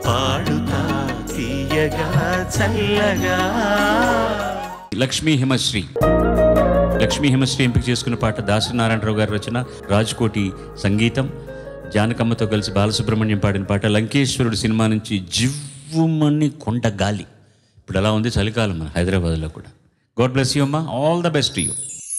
పాడుతా తీయగా చల్లగా లక్ష్మీ హిమశ్రీ లక్ష్మీ హిమశ్రీ ఎంపిక చేసుకున్న పాట దాసనారాయణరావు గారి రచన రాజ్కోటి సంగీతం జానకమ్మతో కలిసి బాలసుబ్రహ్మణ్యం పాడిన పాట లంకేశ్వరుడు సినిమా నుంచి జివ్వుమని కొండ గాలి ఇప్పుడు అలా ఉంది చలికాలం మన హైదరాబాద్లో కూడా గాడ్ బ్లెస్ యూ అమ్మా ఆల్ ద బెస్ట్ యూ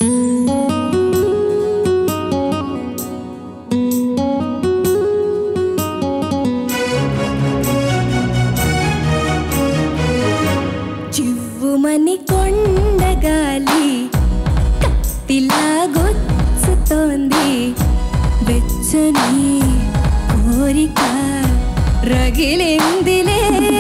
చివ్వుమని కొండగాలి కత్తిలా గొచ్చుతోంది వెచ్చని కోరిక రగిలిందిలే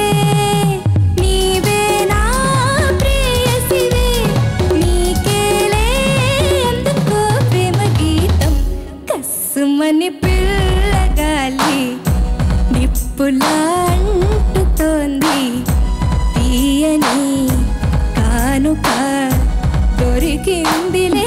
నీవే నా ప్రేయసివే నీకేలే అందుకో ప్రేమ గీతం కస్సుమని పిల్లగాలి నిప్పులా అంటుతోంది తీయని కానుక దొరికిందిలే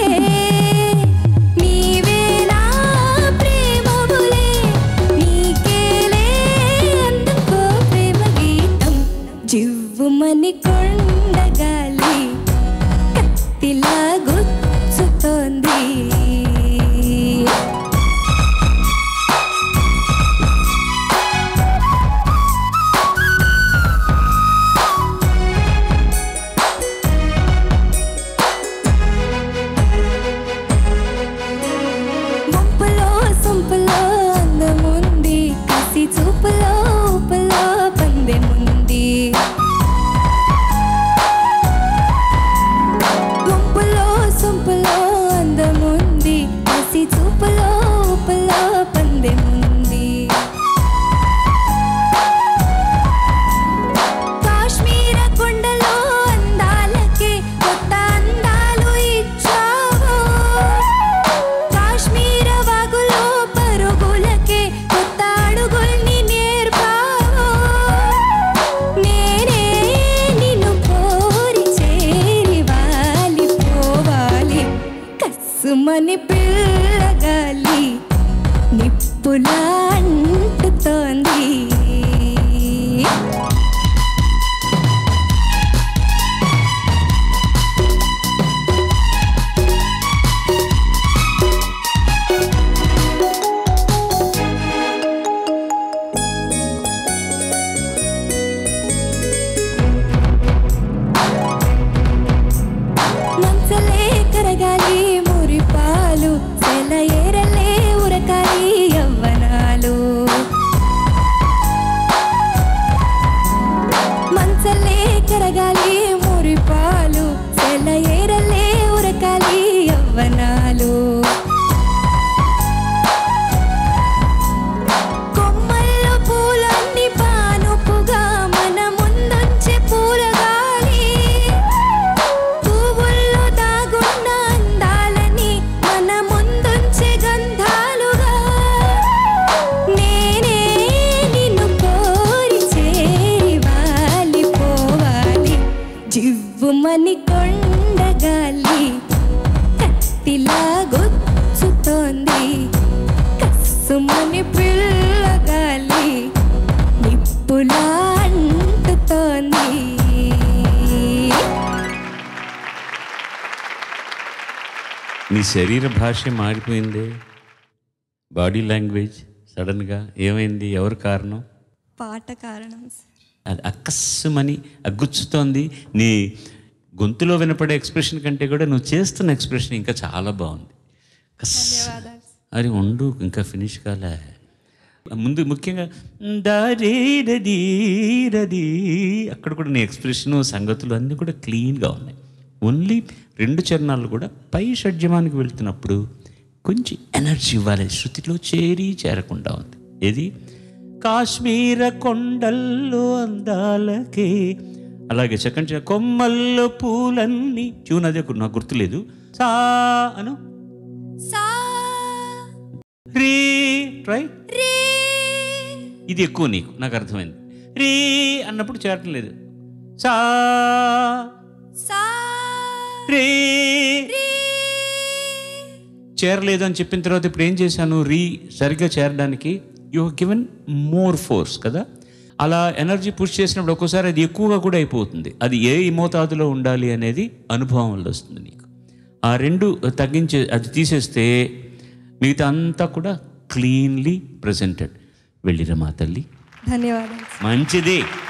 నీవే నా ప్రేమములే నీకేలే అందుకో ప్రేమ గీతం జివ్వుమని కొండగాలి కత్తిలా గుచ్చుతోంది వంపులో సొంపులో అందముంది కసి చూపులో ఉప్పులో పందెముంది వంపులో సొంపులో అందముంది కసి చూపులో ఉప్పులో పందెముంది కాశ్మీర కొండలో అందాలకే కొత్త అందాలు ఇచ్చావు కాశ్మీర వాగులో పరుగులకే కొత్త అడుగుల్ని నేర్పావు నేనే నిన్ను కోరి చేరి వాలిపోవాలి కస్సుమని పిల్లగాలి నిప్పులా అంటుతోంది మంచలే కరగాలి మురిపాలు సెల ఏరలే ఉరకాలి యవ్వనాలు మంచలే కరగాలి మురిపాలు సెల ఏరలే ఉరకాలి యవ్వనాలు కొమ్మల్లో పూలన్నీ పానుపుగా మన ముందుంచే పూలగాలి పువ్వుల్లో దాగున్న అందాలని మన ముందుంచే గంధాలుగా నేనే నిన్ను కోరి చేరి వాలిపోవాలి జివ్వుమని కొండగాలి కత్తిలా గుచ్చుతోంది కస్సుమని పిల్లగాలి నిప్పులా అంటుతోంది నీ శరీర భాష మారిపోయింది బాడీ లాంగ్వేజ్ సడన్గా ఏమైంది ఎవరు కారణం పాట కారణం అది అక్కస్సుమని అగ్గుచ్చుతోంది నీ గొంతులో వినపడే ఎక్స్ప్రెషన్ కంటే కూడా నువ్వు చేస్తున్న ఎక్స్ప్రెషన్ ఇంకా చాలా బాగుంది కస్ అది ఉండు ఇంకా ఫినిష్ కాలే ముందు ముఖ్యంగా దారీ రదీ రదీ అక్కడ కూడా నీ ఎక్స్ప్రెషన్ సంగతులు అన్నీ కూడా క్లీన్గా ఉన్నాయి ఓన్లీ రెండు చరణాలు కూడా పై షడ్జమానికి వెళ్తున్నప్పుడు కొంచెం ఎనర్జీ ఇవ్వాలి శృతిలో చేరి చేరకుండా ఉంది ఏది కాశ్మీర కొండల్లో అందాలకే అలాగే సెకండ్ చరణం, కొమ్మల్లో పూలన్నీ ట్యూన్ అదే నాకు గుర్తులేదు సా అను సా రీ ట్రై రే ఇది ఎక్కువ నీకు నాకు అర్థమైంది రీ అన్నప్పుడు చేరటం లేదు సా సా రే రే చేరలేదు అని చెప్పిన తర్వాత ఇప్పుడు ఏం చేశాను రీ సరిగ్గా చేరడానికి యూ గివెన్ మోర్ ఫోర్స్ కదా అలా ఎనర్జీ పుష్ చేసినప్పుడు ఒక్కోసారి అది ఎక్కువగా కూడా అయిపోతుంది అది ఏ మోతాదులో ఉండాలి అనేది అనుభవం వల్ల వస్తుంది నీకు ఆ రెండు తగ్గించే అది తీసేస్తే మిగతా అంతా కూడా క్లీన్లీ ప్రజెంటెడ్ వెళ్ళిరా మా తల్లి ధన్యవాదాలు మంచిది